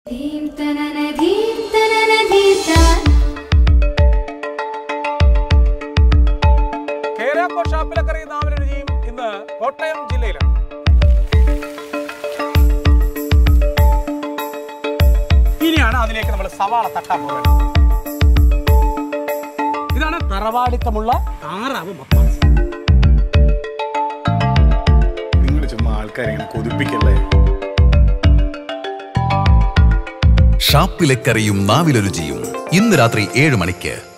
കേരാക്കോ ഷാപ്പിലക്കറി നാവിന് രുചിയും ഇന്ന് കോട്ടയം ജില്ലയിലാണ് ഇനിയാണ് അതിലേക്ക് നമ്മൾ സവാള തട്ടാൻ പോകുന്നത് ഇതാണ് തറവാടിത്തമുള്ള താറാവ് മപ്പാസ് നിങ്ങൾ ചുമ്മാ ആൾക്കാരെ ഇങ്ങനെ കൊതിപ്പിക്കല്ലേ ഷാപ്പിലെ കറിയും നാവിലൊരുചിയും ഇന്ന് രാത്രി ഏഴ് മണിക്ക്